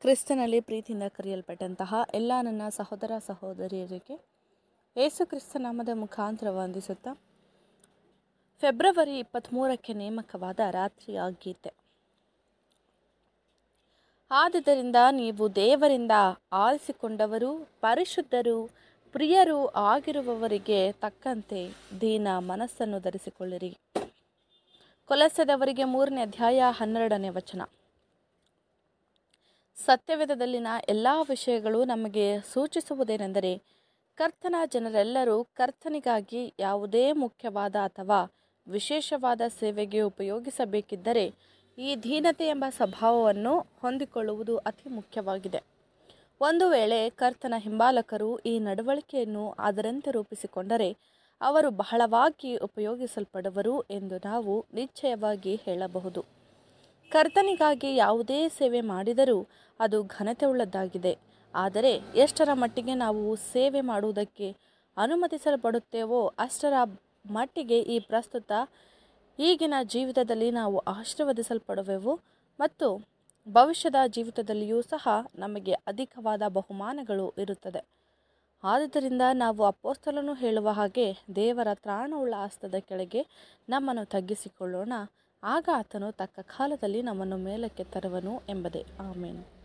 ಕ್ರಿಸ್ತನಲ್ಲಿ ಪ್ರೀತಿಯಿಂದ ಕರೆಯಲ್ಪಟ್ಟಂತಹ ಎಲ್ಲ ನನ್ನ ಸಹೋದರ ಸಹೋದರಿಯರಿಗೆ ಯೇಸು ಕ್ರಿಸ್ತ ನಾಮದ ಮುಖಾಂತರ ವಂದಿಸುತ್ತಾ ಫೆಬ್ರವರಿ ಇಪ್ಪತ್ತ್ಮೂರಕ್ಕೆ ನೇಮಕವಾದ ರಾತ್ರಿಯ ಗೀತೆ ಆದುದರಿಂದ ನೀವು ದೇವರಿಂದ ಆರಿಸಿಕೊಂಡವರು ಪರಿಶುದ್ಧರು ಪ್ರಿಯರು ಆಗಿರುವವರಿಗೆ ತಕ್ಕಂತೆ ದೀನ ಮನಸ್ಸನ್ನು ಧರಿಸಿಕೊಳ್ಳಿರಿ ಕೊಲಸದವರಿಗೆ ಮೂರನೇ ಅಧ್ಯಾಯ ಹನ್ನೆರಡನೇ ವಚನ ಸತ್ಯವೇದದಲ್ಲಿನ ಎಲ್ಲ ವಿಷಯಗಳು ನಮಗೆ ಸೂಚಿಸುವುದೇನೆಂದರೆ ಕರ್ತನ ಜನರೆಲ್ಲರೂ ಕರ್ತನಿಗಾಗಿ ಯಾವುದೇ ಮುಖ್ಯವಾದ ಅಥವಾ ವಿಶೇಷವಾದ ಸೇವೆಗೆ ಉಪಯೋಗಿಸಬೇಕಿದ್ದರೆ ಈ ದೀನತೆ ಎಂಬ ಸ್ವಭಾವವನ್ನು ಹೊಂದಿಕೊಳ್ಳುವುದು ಅತಿ ಮುಖ್ಯವಾಗಿದೆ ಒಂದು ವೇಳೆ ಕರ್ತನ ಹಿಂಬಾಲಕರು ಈ ನಡವಳಿಕೆಯನ್ನು ಅದರಂತೆ ರೂಪಿಸಿಕೊಂಡರೆ ಅವರು ಬಹಳವಾಗಿ ಉಪಯೋಗಿಸಲ್ಪಡುವರು ಎಂದು ನಾವು ನಿಶ್ಚಯವಾಗಿ ಹೇಳಬಹುದು ಕರ್ತನಿಗಾಗಿ ಯಾವುದೇ ಸೇವೆ ಮಾಡಿದರೂ ಅದು ಘನತೆ ಉಳ್ಳದ್ದಾಗಿದೆ ಆದರೆ ಎಷ್ಟರ ಮಟ್ಟಿಗೆ ನಾವು ಸೇವೆ ಮಾಡುವುದಕ್ಕೆ ಅನುಮತಿಸಲ್ಪಡುತ್ತೇವೋ ಅಷ್ಟರ ಮಟ್ಟಿಗೆ ಈ ಪ್ರಸ್ತುತ ಈಗಿನ ಜೀವಿತದಲ್ಲಿ ನಾವು ಆಶೀರ್ವದಿಸಲ್ಪಡುವೆವು ಮತ್ತು ಭವಿಷ್ಯದ ಜೀವಿತದಲ್ಲಿಯೂ ಸಹ ನಮಗೆ ಅಧಿಕವಾದ ಬಹುಮಾನಗಳು ಇರುತ್ತದೆ ಆದುದರಿಂದ ನಾವು ಅಪ್ಪೋಸ್ತಲನು ಹೇಳುವ ಹಾಗೆ ದೇವರ ತ್ರಾಣವುಳ್ಳ ಹಸ್ತದ ಕೆಳಗೆ ನಮ್ಮನ್ನು ತಗ್ಗಿಸಿಕೊಳ್ಳೋಣ ಆಗ ಆತನು ತಕ್ಕ ಕಾಲದಲ್ಲಿ ನಮ್ಮನ್ನು ಮೇಲಕ್ಕೆ ತರುವನು ಎಂಬುದೇ ಆಮೇನು